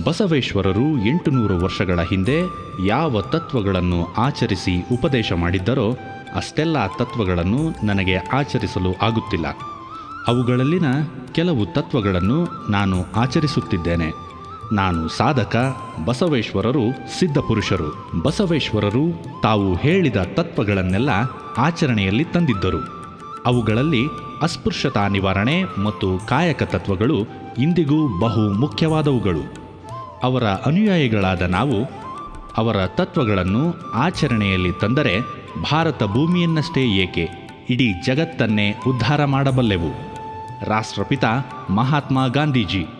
ಬಸವೇಶ್ವರರು ಎಂಟುನೂರು ವರ್ಷಗಳ ಹಿಂದೆ ಯಾವ ತತ್ವಗಳನ್ನು ಆಚರಿಸಿ ಉಪದೇಶ ಮಾಡಿದ್ದರೋ ಅಷ್ಟೆಲ್ಲ ತತ್ವಗಳನ್ನು ನನಗೆ ಆಚರಿಸಲು ಆಗುತ್ತಿಲ್ಲ ಅವುಗಳಲ್ಲಿನ ಕೆಲವು ತತ್ವಗಳನ್ನು ನಾನು ಆಚರಿಸುತ್ತಿದ್ದೇನೆ ನಾನು ಸಾಧಕ ಬಸವೇಶ್ವರರು ಸಿದ್ಧಪುರುಷರು ಬಸವೇಶ್ವರರು ತಾವು ಹೇಳಿದ ತತ್ವಗಳನ್ನೆಲ್ಲ ಆಚರಣೆಯಲ್ಲಿ ತಂದಿದ್ದರು ಅವುಗಳಲ್ಲಿ ಅಸ್ಪೃಶ್ಯತಾ ನಿವಾರಣೆ ಮತ್ತು ಕಾಯಕ ತತ್ವಗಳು ಇಂದಿಗೂ ಬಹು ಮುಖ್ಯವಾದವುಗಳು ಅವರ ಅನುಯಾಯಿಗಳಾದ ನಾವು ಅವರ ತತ್ವಗಳನ್ನು ಆಚರಣೆಯಲ್ಲಿ ತಂದರೆ ಭಾರತ ಭೂಮಿಯನ್ನಷ್ಟೇ ಏಕೆ ಇಡೀ ಜಗತ್ತನ್ನೇ ಉದ್ಧಾರ ಮಾಡಬಲ್ಲೆವು ರಾಷ್ಟ್ರಪಿತ ಮಹಾತ್ಮ ಗಾಂಧೀಜಿ